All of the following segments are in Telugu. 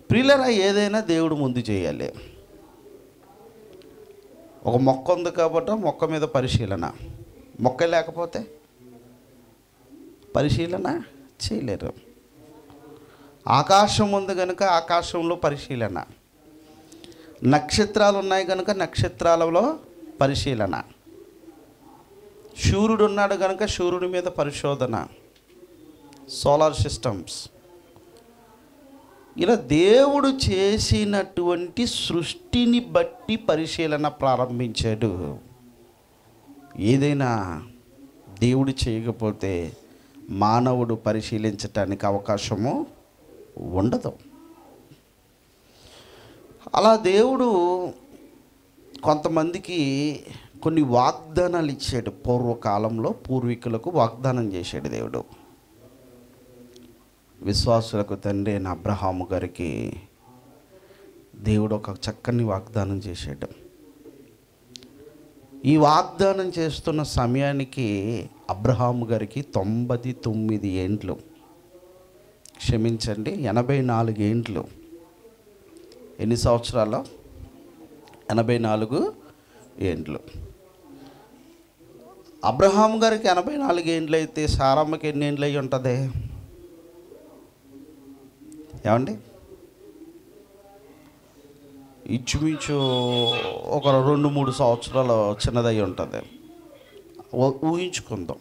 ప్రియులరా ఏదైనా దేవుడు ముందు చేయాలి ఒక మొక్క ఉంది కాబట్టి ఆ మొక్క మీద పరిశీలన మొక్క లేకపోతే పరిశీలన చేయలేరు ఆకాశం ఉంది కనుక ఆకాశంలో పరిశీలన నక్షత్రాలు ఉన్నాయి కనుక నక్షత్రాలలో పరిశీలన సూర్యుడు ఉన్నాడు కనుక సూర్యుడి మీద పరిశోధన సోలార్ సిస్టమ్స్ ఇలా దేవుడు చేసినటువంటి సృష్టిని బట్టి పరిశీలన ప్రారంభించాడు ఏదైనా దేవుడు చేయకపోతే మానవుడు పరిశీలించటానికి అవకాశము ఉండదు అలా దేవుడు కొంతమందికి కొన్ని వాగ్దానాలు ఇచ్చాడు పూర్వకాలంలో పూర్వీకులకు వాగ్దానం చేశాడు దేవుడు విశ్వాసులకు తండ్రి అయిన అబ్రహాము గారికి దేవుడు ఒక చక్కని వాగ్దానం చేశాడు ఈ వాగ్దానం చేస్తున్న సమయానికి అబ్రహాము గారికి తొంభై తొమ్మిది ఏండ్లు క్షమించండి ఎనభై నాలుగు ఏండ్లు ఎన్ని సంవత్సరాలు ఎనభై నాలుగు ఏండ్లు అబ్రహాం గారికి ఎనభై నాలుగు ఏండ్లు అయితే సారమ్మకి ఎన్ని ఏండ్లు అయి ఉంటుంది ఏమండి ఇంచుమించు ఒక రెండు మూడు సంవత్సరాలు చిన్నదై ఉంటుంది ఊ- ఊహించుకుందాం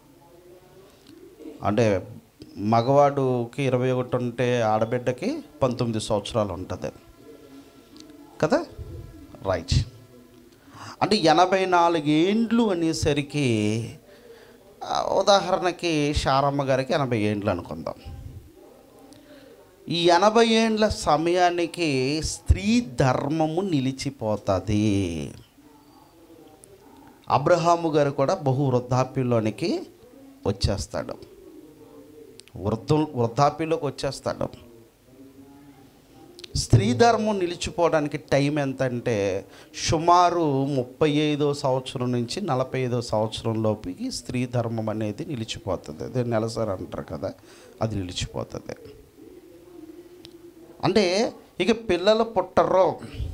అంటే మగవాడుకి ఇరవై ఒకటి ఉంటే ఆడబిడ్డకి పంతొమ్మిది సంవత్సరాలు ఉంటుంది కదా రైట్ అంటే ఎనభై నాలుగు ఏండ్లు అనేసరికి ఆ, ఉదాహరణకి శారమ్మ గారికి ఎనభై ఏండ్లు అనుకుందాం ఈ ఎనభై ఏండ్ల సమయానికి స్త్రీ ధర్మము నిలిచిపోతుంది అబ్రహాము గారు కూడా బహు వృద్ధాప్యంలోనికి వచ్చేస్తాడు వృద్ధు వృద్ధాప్యంలోకి వచ్చేస్తాడు స్త్రీ ధర్మం నిలిచిపోవడానికి టైం ఎంత అంటే సుమారు ముప్పై ఐదో సంవత్సరం నుంచి నలభై ఐదో సంవత్సరం లోపుకి స్త్రీ ధర్మం అనేది నిలిచిపోతుంది అదే నెలసరి అంటారు కదా అది నిలిచిపోతుంది అంటే ఇక పిల్లలు పుట్టరు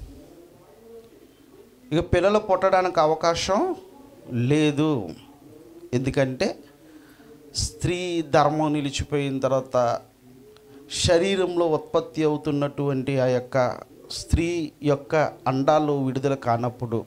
ఇక పిల్లలు పుట్టడానికి అవకాశం లేదు ఎందుకంటే స్త్రీ ధర్మం నిలిచిపోయిన తర్వాత శరీరంలో ఉత్పత్తి అవుతున్నటువంటి ఆ యొక్క స్త్రీ యొక్క అండాలు విడుదల కానప్పుడు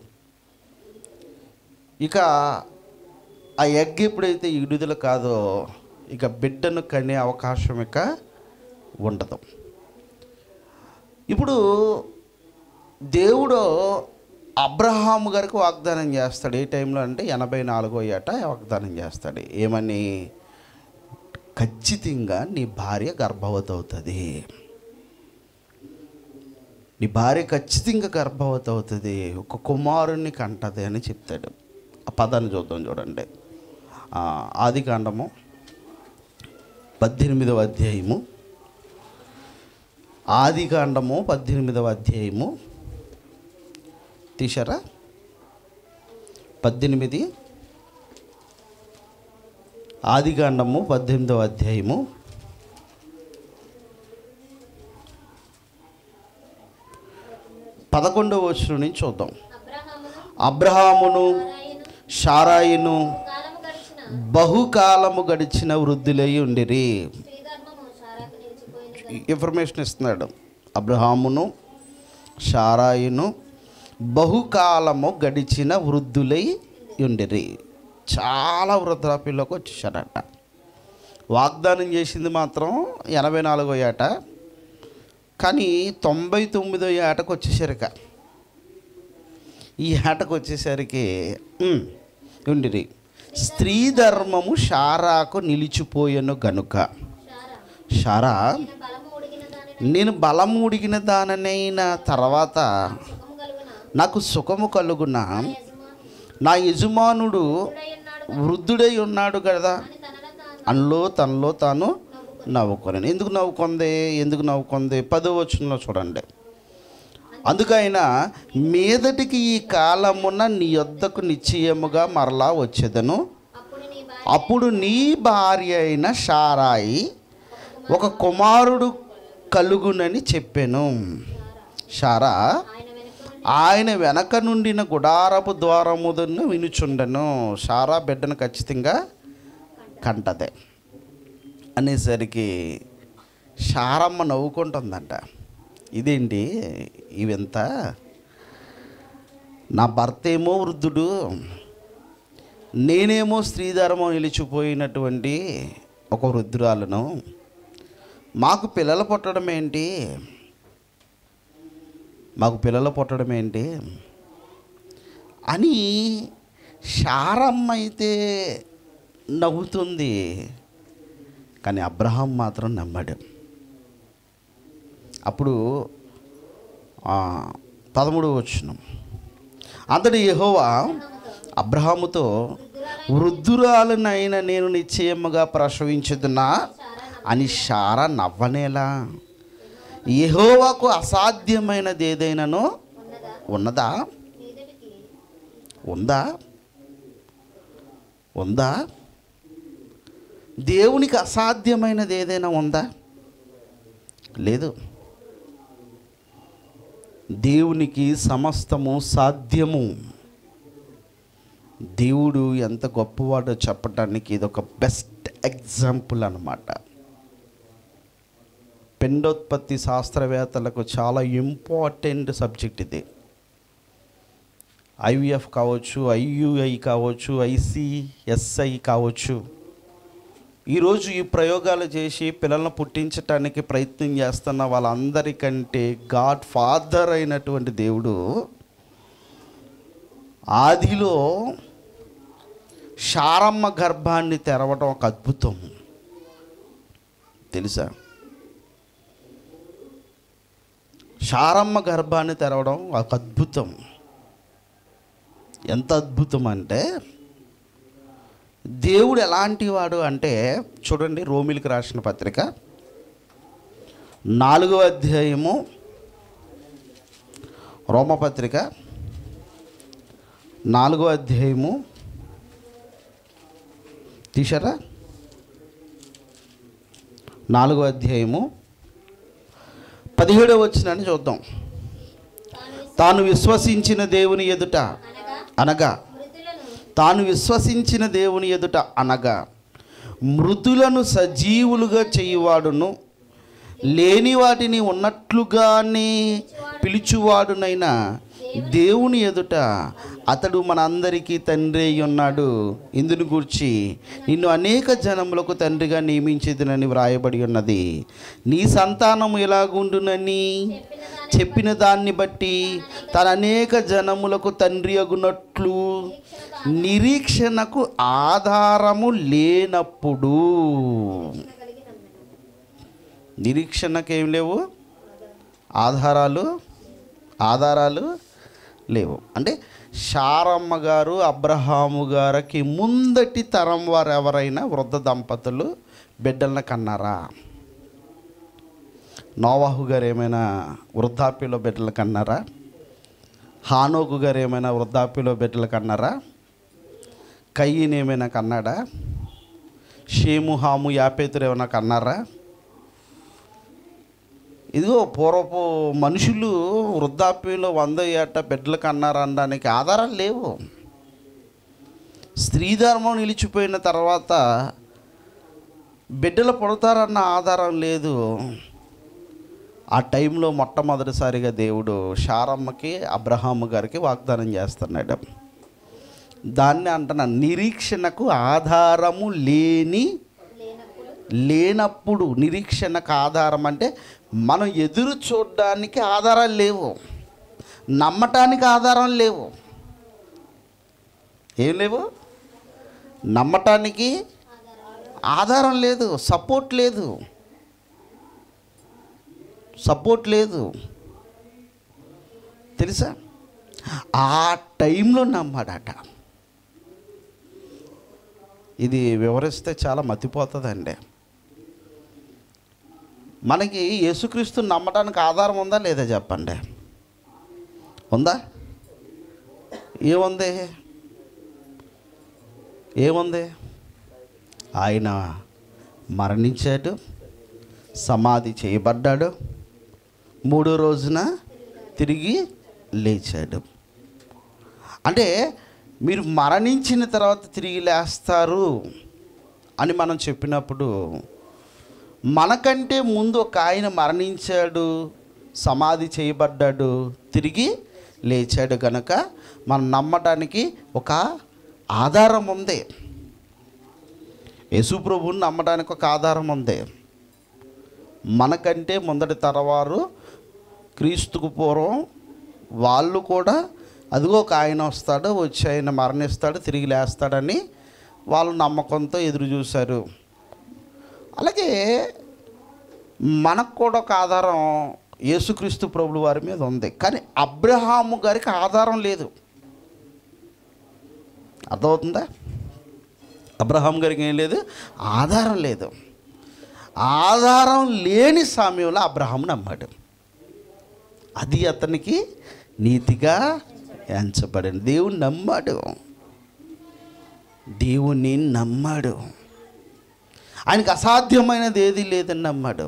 ఇక ఆ ఎగ్ ఎప్పుడైతే విడుదల కాదో ఇక బిడ్డను కనే అవకాశం ఇక ఉండదు ఇప్పుడు దేవుడు అబ్రహాము గారికి వాగ్దానం చేస్తాడు ఏ టైంలో అంటే ఎనభై నాలుగో ఏట వాగ్దానం చేస్తాడు ఏమని ఖచ్చితంగా నీ భార్య గర్భవతి అవుతుంది నీ భార్య ఖచ్చితంగా గర్భవతి అవుతుంది ఒక కుమారుణ్ణి కంటది అని చెప్తాడు ఆ పదాన్ని చూద్దాం చూడండి ఆ, ఆది కాండము పద్దెనిమిదవ అధ్యాయము ఆది కాండము పద్దెనిమిదవ అధ్యాయము తీశారా పద్దెనిమిది ఆది కాండము పద్దెనిమిదవ అధ్యాయము పదకొండవ వచ్చిన నుంచి చూద్దాం అబ్రహామును అబ్రహామును సారాయిను షారాయిను కాలము గడిచిన బహుకాలము గడిచిన వృద్ధులై ఉండిరి శ్రీధర్మము సారాకు నిలిచిపోయినది ఇన్ఫర్మేషన్ ఇస్తున్నాడు అబ్రహామును షారాయిను బహుకాలము గడిచిన వృద్ధులై ఉండిరి చాలా వృద్ధాప్యంలోకి వచ్చేసాడట వాగ్దానం చేసింది మాత్రం ఎనభై నాలుగో ఏట కానీ తొంభై తొమ్మిదో ఏటకు వచ్చేసరిక ఈ ఏటకు వచ్చేసరికి ఉమ్, ఉండిరి స్త్రీ ధర్మము షారాకు నిలిచిపోయెను గనుక సారా షారా నేను బలము ఉడిగిన దానిని నేను బలము ఉడిగిన దాననైన తర్వాత సుఖము కలుగున నాకు సుఖము కలుగున యజమాను నా యజమానుడు ఉన్నాడు వృద్ధుడై ఉన్నాడు కదా అని తనలో తాను అందులో తనలో తాను నవ్వుకొనను ఎందుకు నవ్వుకుంది ఎందుకు నవ్వుకుంది పదో వచనంలో చూడండి అందుకైనా మీదటికి ఈ కాలమున నీ యొద్దకు నిశ్చయముగా మరలా వచ్చేదను అప్పుడు నీ భార్య అప్పుడు నీ భార్య అయిన షారాయి ఒక కుమారుడు కలుగునని చెప్పాను షారా ఆయన వెనుక ఆయన వెనక నుండిన గుడారపు ద్వారముదను వినుచుండెను షారా బిడ్డను ఖచ్చితంగా కంటదే అనేసరికి షారమ్మ నవ్వుకుంటుందంట ఇదేంటి ఇవెంత నా భర్త ఏమో వృద్ధుడు నేనేమో స్త్రీధర్మం నిలిచిపోయినటువంటి ఒక వృద్ధురాలను మాకు పిల్లలు పుట్టడం ఏంటి మాకు పిల్లలు పుట్టడం ఏంటి అని శారమ్మ అయితే నవ్వుతుంది కానీ అబ్రహాం మాత్రం నమ్మాడు అప్పుడు ఆ, పదమూడు వచ్చిన అంతటి యెహోవా అబ్రహాముతో వృద్ధురాలనైన నేను నిశ్చయముగా ప్రసవించుతున్నా అని శారా నవ్వనేలా యెహోవాకు అసాధ్యమైనది ఏదైనానో ఉన్నదా ఉన్నదా మీదటికి ఉందా ఉందా దేవునికి అసాధ్యమైనది ఏదైనా ఉందా లేదు దేవునికి సమస్తము సాధ్యము దేవుడు ఎంత గొప్పవాడో చెప్పడానికి ఇదొక బెస్ట్ ఎగ్జాంపుల్ అన్నమాట పిండోత్పత్తి శాస్త్రవేత్తలకు చాలా ఇంపార్టెంట్ సబ్జెక్ట్ ఇది ఐవిఎఫ్ కావచ్చు ఐయుఐ కావచ్చు ఐసిఎస్ఐ కావచ్చు ఈరోజు ఈ ప్రయోగాలు చేసి పిల్లలను పుట్టించటానికి ప్రయత్నం చేస్తున్న వాళ్ళందరికంటే గాడ్ ఫాదర్ అయినటువంటి దేవుడు ఆదిలో శారమ్మ గర్భాన్ని తెరవడం ఒక అద్భుతం తెలుసా శారమ్మ గర్భాన్ని తెరవడం ఒక అద్భుతం ఎంత అద్భుతం అంటే దేవుడు ఎలాంటి వాడు అంటే చూడండి రోమిలికి రాసిన పత్రిక నాలుగో అధ్యాయము రోమపత్రిక నాలుగో అధ్యాయము తీశారా నాలుగో అధ్యాయము పదిహేడవ వచ్చినని చూద్దాం తాను విశ్వసించిన దేవుని ఎదుట అనగా అనగా మృతులను తాను విశ్వసించిన దేవుని ఎదుట అనగా మృతులను సజీవులుగా చేయువాడును లేని వాటిని ఉన్నట్లుగానే పిలుచువాడునైనా దేవుని ఎదుట అతడు మనందరికీ తండ్రి అయి ఉన్నాడు ఇందును గూర్చి నిన్ను అనేక జనములకు తండ్రిగా నియమించేదినని వ్రాయబడి ఉన్నది నీ సంతానము ఎలాగుండునని చెప్పిన దాన్ని బట్టి తన అనేక జనములకు తండ్రి అగునట్లు నిరీక్షణకు ఆధారము లేనప్పుడు కలిగి నమ్మెను నిరీక్షణకు ఏం లేవు ఆధారాలు ఆధారాలు లేవు అంటే శారమ్మ గారు అబ్రహాము గారికి ముందటి తరం వారు ఎవరైనా వృద్ధ దంపతులు బిడ్డలను కన్నారా నోవాహు గారు ఏమైనా వృద్ధాప్యలో బిడ్డలు కన్నారా హానోకు గారు ఏమైనా వృద్ధాప్యలో బిడ్డలు కన్నారా కయ్యని ఏమైనా కన్నాడా షేము హాము యాపేతురు ఏమైనా కన్నారా ఇదిగో పూర్వపు మనుషులు వృద్ధాప్యంలో వంద ఏట బిడ్డలు కన్నారు అనడానికి ఆధారాలు లేవు స్త్రీ ధర్మం నిలిచిపోయిన తర్వాత బిడ్డలు పుడతారన్న ఆధారం లేదు ఆ టైంలో మొట్టమొదటిసారిగా దేవుడు షారమ్మకి అబ్రహాము గారికి వాగ్దానం చేస్తున్నాడు దాన్ని అంటున్నా నిరీక్షణకు ఆధారము లేని లేనప్పుడు లేనప్పుడు నిరీక్షణకు ఆధారం అంటే మనం ఎదురు చూడడానికి ఆధారాలు లేవు నమ్మటానికి ఆధారం లేవు ఏం లేవు నమ్మటానికి ఆధారం లేదు సపోర్ట్ లేదు సపోర్ట్ లేదు తెలుసా ఆ టైంలో నమ్మాడట ఇది వివరిస్తే చాలా మతిపోతుందండి మనకి యేసుక్రీస్తు నమ్మడానికి ఆధారం ఉందా లేదా చెప్పండి ఉందా ఏముంది ఏముంది ఆయన మరణించాడు సమాధి చేయబడ్డాడు మూడో రోజున తిరిగి లేచాడు అంటే మీరు మరణించిన తర్వాత తిరిగి లేస్తారు అని మనం చెప్పినప్పుడు మనకంటే ముందు ఒక ఆయన మరణించాడు సమాధి చేయబడ్డాడు తిరిగి లేచాడు కనుక మనం నమ్మటానికి ఒక ఆధారం ఉంది యేసు ప్రభువుని నమ్మడానికి ఒక ఆధారం ఉంది మనకంటే ముందటి తరవారు క్రీస్తుకు పూర్వం వాళ్ళు కూడా అదిగో ఒక ఆయన వస్తాడు వచ్చి ఆయన మరణిస్తాడు తిరిగి లేస్తాడని వాళ్ళు నమ్మకంతో ఎదురు చూశారు అలాగే మనకు కూడా ఒక ఆధారం యేసుక్రీస్తు ప్రభుల వారి మీద ఉంది కానీ అబ్రహాము గారికి ఆధారం లేదు అర్థమవుతుందా అబ్రహాం గారికి ఏం లేదు ఆధారం లేదు ఆధారం లేని సమయంలో అబ్రహాం నమ్మాడు అది అతనికి నీతిగా ఎంచబడింది దేవుని నమ్మాడు దేవుని నమ్మాడు ఆయనకు అసాధ్యమైనది ఏది లేదని నమ్మాడు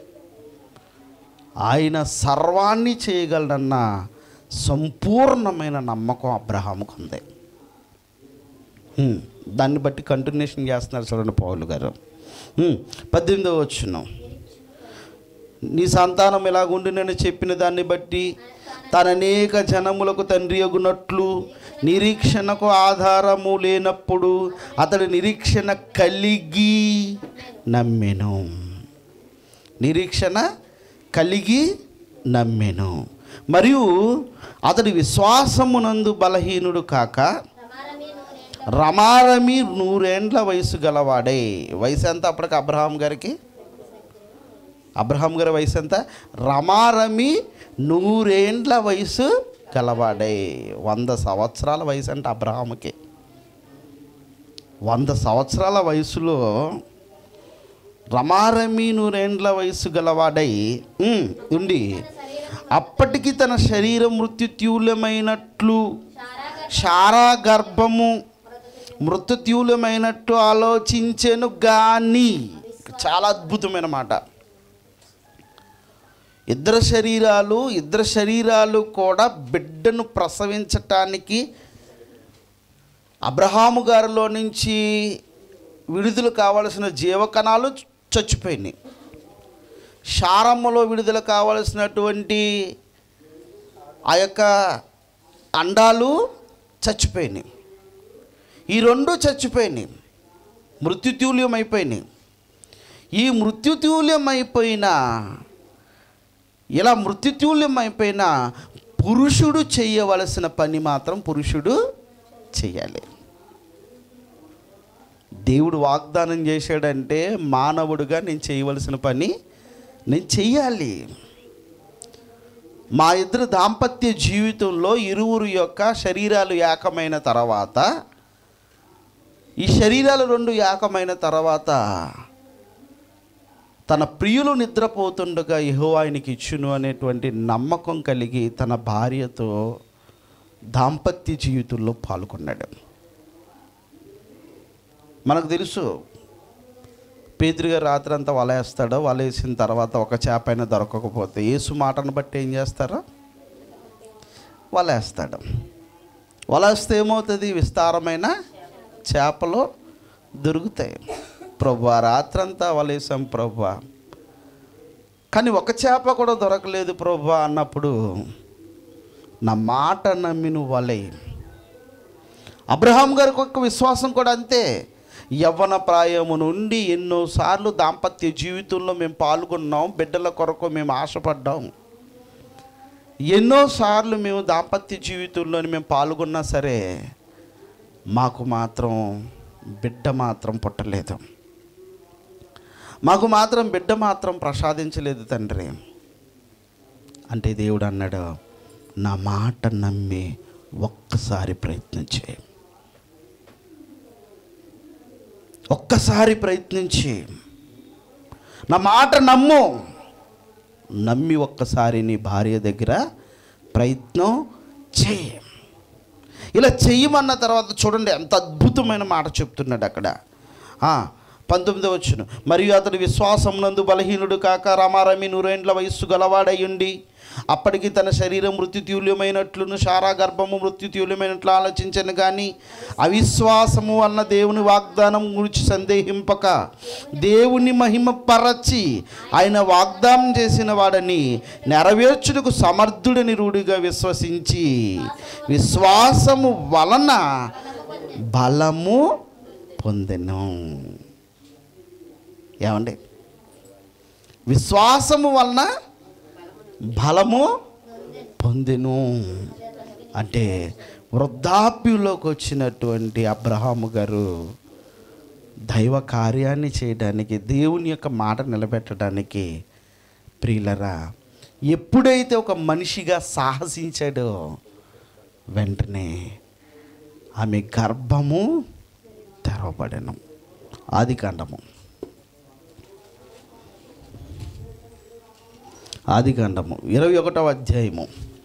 ఆయన సర్వాన్ని చేయగలడన్న సంపూర్ణమైన నమ్మకం అబ్రహాముకు ఉంది హ్మ్. దాన్ని బట్టి కంటిన్యూషన్ చేస్తున్నారు చూడండి పౌలు గారు హ్మ్. పద్దెనిమిదవ వచ్చున్నాం నీ సంతానం ఇలాగుండి నేను చెప్పిన దాన్ని బట్టి తన అనేక జనములకు తండ్రి అగునట్లు నిరీక్షణకు ఆధారము లేనప్పుడు అతడు నిరీక్షణ కలిగి నమ్మెను నిరీక్షణ కలిగి నమ్మెను మరియు అతడి విశ్వాసమునందు బలహీనుడు కాక రమారమి నూనె రమారమి నూరేండ్ల వయసు గలవాడే వయసు ఎంత అప్పటికి అబ్రహాం గారికి అబ్రహాం గారి వయసు ఎంత రమారమి నూరేండ్ల వయసు గలవాడే వంద సంవత్సరాల వయసు అంటే అబ్రహాముకి వంద సంవత్సరాల వయసులో రమారమి నూరేండ్ల వయసు గలవాడై ఉమ్, ఉండి అప్పటికి తన శరీరం మృత్యుత్యూలమైనట్లు శారాగా శారా గర్భము మృతత్యూలమైనట్టు ఆలోచించెను గాని చాలా అద్భుతమైన మాట ఇద్దరు శరీరాలు ఇద్దరు శరీరాలు కూడా బిడ్డను ప్రసవించటానికి అబ్రహాము గారిలో నుంచి విడుదల కావలసిన జీవకణాలు చచ్చిపోయినాయి శారమ్మలో విడుదల కావలసినటువంటి ఆ యొక్క అండాలు చచ్చిపోయినాయి ఈ రెండు చచ్చిపోయినాయి మృత్యుతూల్యం అయిపోయినాయి ఈ మృత్యుతూల్యం అయిపోయిన ఇలా మృత్యుతూల్యం అయిపోయిన పురుషుడు చేయవలసిన పని మాత్రం పురుషుడు చేయాలి దేవుడు వాగ్దానం చేశాడంటే మానవుడిగా నేను చేయవలసిన పని నేను చెయ్యాలి మా ఇద్దరు దాంపత్య జీవితంలో ఇరువురు యొక్క శరీరాలు ఏకమైన తర్వాత ఈ శరీరాలు రెండు ఏకమైన తర్వాత తన ప్రియులు నిద్రపోతుండగా యహో ఆయనకి ఇచ్చును అనేటువంటి నమ్మకం కలిగి తన భార్యతో దాంపత్య జీవితంలో పాల్గొన్నాడు మనకు తెలుసు పేతురు గారు రాత్రి అంతా వలేస్తాడో వలేసిన తర్వాత ఒక చేప అయినా దొరకకపోతే యేసు మాటను బట్టి ఏం చేస్తారో వలేస్తాడు వలేస్తే ఏమవుతుంది విస్తారమైన చేపలు దొరుకుతాయి ప్రభు రాత్రంతా వలేసాం ప్రభు కానీ ఒక చేప కూడా దొరకలేదు ప్రభు అన్నప్పుడు నా మాట నమ్మి నువ్వు వలే అబ్రహాం గారికి ఒక విశ్వాసం కూడా అంతే యవ్వన ప్రాయము నుండి ఎన్నోసార్లు దాంపత్య జీవితంలో మేము పాల్గొన్నాం బిడ్డల కొరకు మేము ఆశపడ్డాం ఎన్నోసార్లు మేము దాంపత్య జీవితంలో మేము పాల్గొన్నా సరే మాకు మాత్రం బిడ్డ మాత్రం పుట్టలేదు మాకు మాత్రం బిడ్డ మాత్రం ప్రసాదించలేదు తండ్రి అంటే దేవుడు అన్నాడు నా మాట నమ్మి ఒక్కసారి ప్రయత్నం చేయి ఒక్కసారి ప్రయత్నించి నా మాట నమ్ము నమ్మి ఒక్కసారి నీ భార్య దగ్గర ప్రయత్నం చేయి ఇలా చెయ్యమన్న తర్వాత చూడండి ఎంత అద్భుతమైన మాట చెప్తున్నాడు అక్కడ ఆ, పంతొమ్మిదో వచ్చును మరియు అతడు విశ్వాసం నందు బలహీనుడు కాక రమారమి నూరేండ్ల వయస్సు గలవాడయ్యుండి అప్పటికి తన శరీరం మృత్యుతుల్యమైనట్లును శారా గర్భము మృత్యుతుల్యమైనట్లు ఆలోచించను కానీ అవిశ్వాసము వలన దేవుని వాగ్దానం గురించి సందేహింపక దేవుని మహిమ పరచి ఆయన వాగ్దానం చేసిన వాడని నెరవేర్చుటకు సమర్థుడని రూఢిగా విశ్వసించి విశ్వాసము వలన బలము పొందెను ఏమండి విశ్వాసము వలన బలము పొందెను అంటే వృద్ధాప్యంలోకి వచ్చినటువంటి అబ్రహాము గారు దైవ కార్యాన్ని చేయడానికి దేవుని యొక్క మాట నిలబెట్టడానికి ప్రియులరా ఎప్పుడైతే ఒక మనిషిగా సాహసించాడో వెంటనే ఆమె గర్భము తెరవబడెను ఆది కాండము ఆది కాండము ఇరవై ఒకటవ అధ్యాయము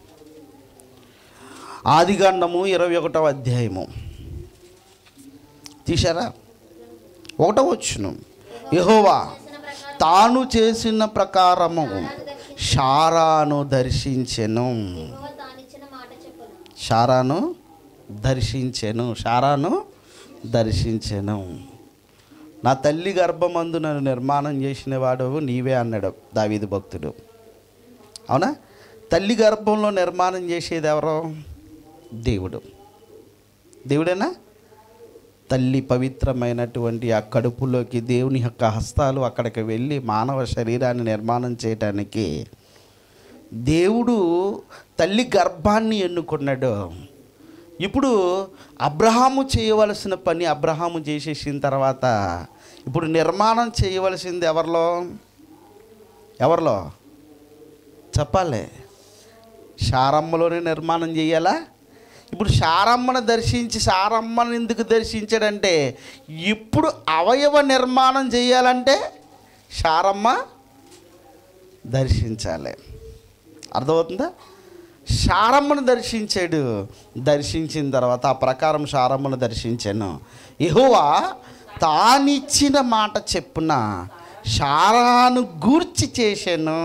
ఆది కాండము ఇరవై ఒకటవ అధ్యాయము తీశారా ఒకటో వచ్చును యెహోవా తాను చేసిన ప్రకారము షారాను దర్శించెను యెహోవా తానిచ్చిన మాట చెప్పును షారాను దర్శించెను షారాను దర్శించెను నా తల్లి గర్భమందు నన్ను నిర్మాణం చేసిన వాడు నీవే అన్నాడు దావీదు భక్తుడు అవునా తల్లి గర్భంలో నిర్మాణం చేసేది ఎవరో దేవుడు దేవుడేనా తల్లి పవిత్రమైనటువంటి ఆ కడుపులోకి దేవుని యొక్క హస్తాలు అక్కడికి వెళ్ళి మానవ శరీరాన్ని నిర్మాణం చేయడానికి దేవుడు తల్లి గర్భాన్ని ఎన్నుకున్నాడు ఇప్పుడు అబ్రహాము చేయవలసిన పని అబ్రహాము చేసేసిన తర్వాత ఇప్పుడు నిర్మాణం చేయవలసింది ఎవరిలో ఎవరిలో చెప్పాలి శారమ్మలోనే నిర్మాణం చేయాలా ఇప్పుడు శారమ్మను దర్శించి శారమ్మను ఎందుకు దర్శించాడంటే ఇప్పుడు అవయవ నిర్మాణం చేయాలంటే శారమ్మ దర్శించాలి అర్థమవుతుందా శారమ్మను దర్శించాడు దర్శించిన తర్వాత ఆ ప్రకారం శారమ్మను దర్శించాను యెహోవా తానిచ్చిన మాట చెప్పున శారాను గూర్చి చేశాను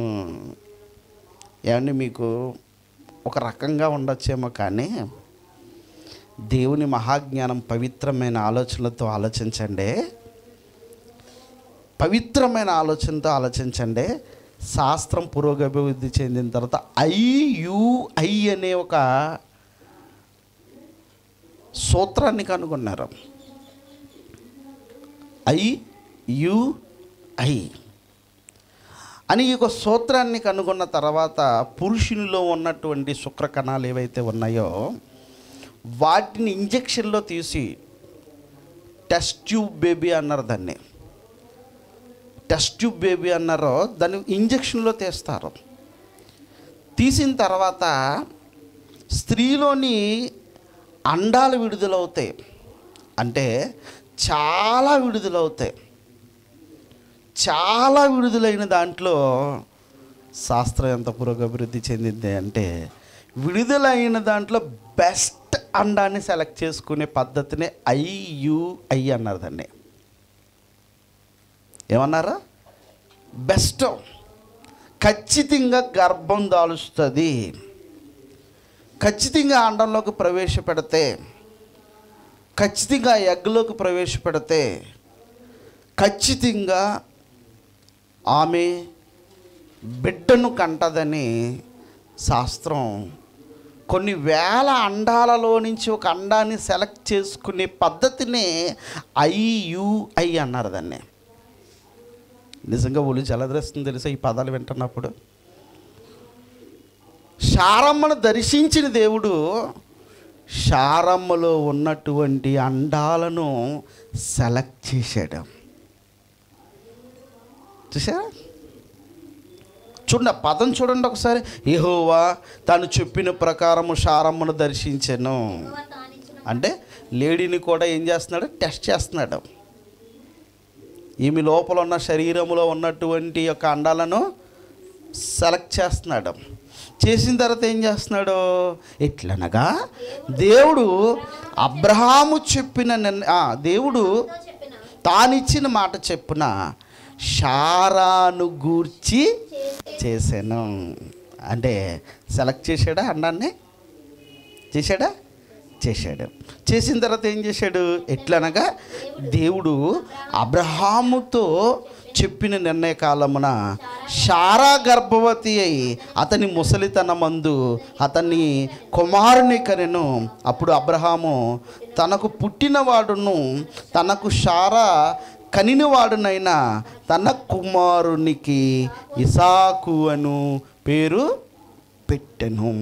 ఏమండి మీకు ఒక రకంగా ఉండొచ్చేమో కానీ దేవుని మహాజ్ఞానం పవిత్రమైన ఆలోచనలతో ఆలోచించండి పవిత్రమైన ఆలోచనతో ఆలోచించండి శాస్త్రం పురోగభివృద్ధి చెందిన తర్వాత ఐయుఐ అనే ఒక సూత్రాన్ని కనుగొన్నారు ఐ యు ఐ అని ఈ యొక్క సూత్రాన్ని కనుగొన్న తర్వాత పురుషునిలో ఉన్నటువంటి శుక్ర కణాలు ఏవైతే ఉన్నాయో వాటిని ఇంజెక్షన్లో తీసి టెస్ట్ ట్యూబ్ బేబీ అన్నారు దాన్ని టెస్ట్ ట్యూబ్ బేబీ అన్నారో దాన్ని ఇంజెక్షన్లో తీస్తారు తీసిన తర్వాత స్త్రీలోని అండాలు విడుదలవుతాయి అంటే చాలా విడుదలవుతాయి చాలా విడుదలైన దాంట్లో శాస్త్రం ఎంత పురోగభివృద్ధి చెందింది అంటే విడుదలైన దాంట్లో బెస్ట్ అండాన్ని సెలెక్ట్ చేసుకునే పద్ధతిని ఐయుఐ అన్నారు దాన్ని ఏమన్నారు బెస్ట్ ఖచ్చితంగా గర్భం దాలుస్తుంది ఖచ్చితంగా అండంలోకి ప్రవేశపెడితే ఖచ్చితంగా ఎగ్లోకి ప్రవేశపెడితే ఖచ్చితంగా ఆమె బిడ్డను కంటదని శాస్త్రం కొన్ని వేల అండాలలో నుంచి ఒక అండాన్ని సెలెక్ట్ చేసుకునే పద్ధతిని ఐయుఐ అన్నారు దాన్ని నిజంగా ఒళ్ళు జలదరిస్తుంది తెలుసా ఈ పదాలు వింటున్నప్పుడు శారమ్మను దర్శించిన దేవుడు శారమ్మలో ఉన్నటువంటి అండాలను సెలెక్ట్ చేశాడు చూసారా చూడండి ఆ పదం చూడండి ఒకసారి యెహోవా తాను చెప్పిన ప్రకారము శారమ్మను దర్శించాను యెహోవా తానిచ్చిన అంటే లేడీని కూడా ఏం చేస్తున్నాడు టెస్ట్ చేస్తున్నాడు ఈమె లోపల ఉన్న శరీరంలో ఉన్నటువంటి యొక్క అండాలను సెలెక్ట్ చేస్తున్నాడు చేసిన తర్వాత ఏం చేస్తున్నాడు ఎట్లనగా దేవుడు అబ్రహాము చెప్పిన నిర్ణ- ఆ, దేవుడు తో చెప్పిన తానిచ్చిన మాట చెప్పున షారాను గూర్చి చేశాను అంటే సెలెక్ట్ చేశాడా అన్నాన్ని చేశాడా చేశాడు చేసిన తర్వాత ఏం చేశాడు ఎట్లనగా దేవుడు అబ్రహాముతో చెప్పిన నిర్ణయ కాలమున షారా గర్భవతి అయి అతని ముసలితనమందు అతన్ని కుమారుని కనెను అప్పుడు అబ్రహాము తనకు పుట్టినవాడును తనకు షారా కనినవాడునైనా తన కుమారునికి ఇసాకు అను పేరు పెట్టెను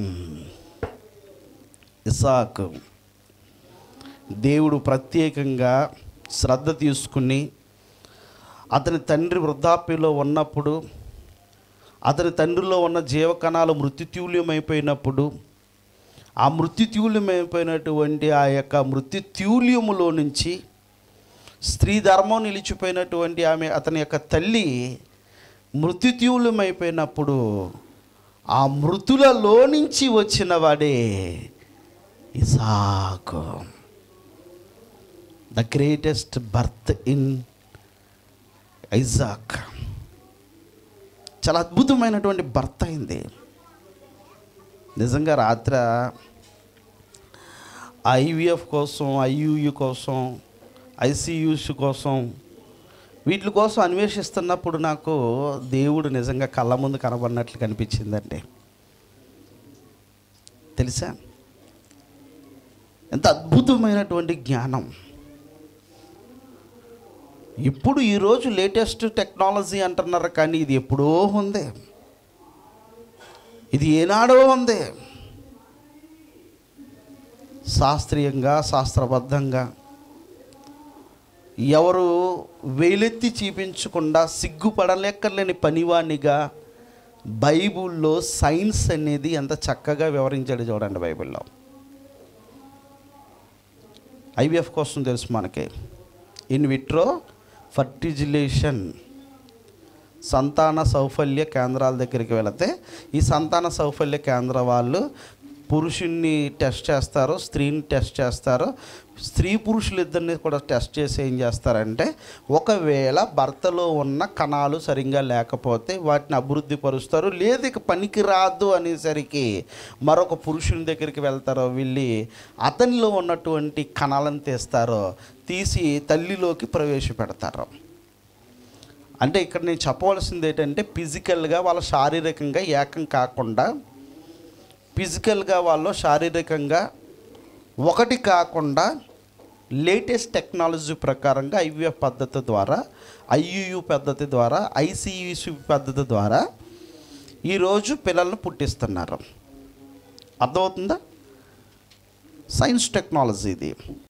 ఇసాకు దేవుడు ప్రత్యేకంగా శ్రద్ధ తీసుకుని అతని తండ్రి వృద్ధాప్యలో ఉన్నప్పుడు అతని తండ్రిలో ఉన్న జీవకణాలు మృత్యుత్యూల్యమైపోయినప్పుడు ఆ మృత్యుత్యూల్యమైపోయినటువంటి ఆ యొక్క మృత్యుత్యూల్యములో నుంచి స్త్రీ ధర్మం నిలిచిపోయినటువంటి ఆమె అతని యొక్క తల్లి మృత్యుత్యూల్యమైపోయినప్పుడు ఆ మృతులలో నుంచి వచ్చిన వాడే Isaac the greatest birth in Isaac చాలా అద్భుతమైనటువంటి భర్త అయింది నిజంగా రాత్ర ఐవీఎఫ్ కోసం ఐయుయు కోసం ఐసీయూస్ కోసం వీటి కోసం అన్వేషిస్తున్నప్పుడు నాకు దేవుడు నిజంగా కళ్ళ ముందు కనబడినట్లు కనిపించిందండి తెలుసా ఎంత అద్భుతమైనటువంటి జ్ఞానం ఇప్పుడు ఈరోజు లేటెస్ట్ టెక్నాలజీ అంటున్నారు కానీ ఇది ఎప్పుడో ఉంది ఇది ఏనాడో ఉంది శాస్త్రీయంగా శాస్త్రబద్ధంగా ఎవరు వేలెత్తి చూపించకుండా సిగ్గుపడలేక్కర్లేని పనివాణిగా బైబుల్లో సైన్స్ అనేది ఎంత చక్కగా వివరించాడు చూడండి బైబిల్లో ఐవీఎఫ్ కోసం తెలుసు మనకి ఇన్ విట్రో ఫర్టిజిలేషన్ సంతాన సౌఫల్య కేంద్రాల దగ్గరికి వెళితే ఈ సంతాన సౌఫల్య కేంద్ర వాళ్ళు పురుషుణ్ణి టెస్ట్ చేస్తారు స్త్రీని టెస్ట్ చేస్తారు స్త్రీ పురుషులు ఇద్దరిని కూడా టెస్ట్ చేసి ఏం చేస్తారంటే ఒకవేళ భర్తలో ఉన్న కణాలు సరిగ్గా లేకపోతే వాటిని అభివృద్ధి పరుస్తారు లేదు ఇక పనికి రాదు అనేసరికి మరొక పురుషుని దగ్గరికి వెళ్తారో వెళ్ళి అతనిలో ఉన్నటువంటి కణాలను తీస్తారో తీసి తల్లిలోకి ప్రవేశపెడతారు అంటే ఇక్కడ నేను చెప్పవలసింది ఏంటంటే ఫిజికల్గా వాళ్ళ శారీరకంగా ఏకం కాకుండా ఫిజికల్గా వాళ్ళు శారీరకంగా ఒకటి కాకుండా లేటెస్ట్ టెక్నాలజీ ప్రకారంగా ఐవీఎఫ్ పద్ధతి ద్వారా ఐయుయు పద్ధతి ద్వారా ఐసీయూసి పద్ధతి ద్వారా ఈరోజు పిల్లలను పుట్టిస్తున్నారు అర్థమవుతుందా సైన్స్ టెక్నాలజీ ఇది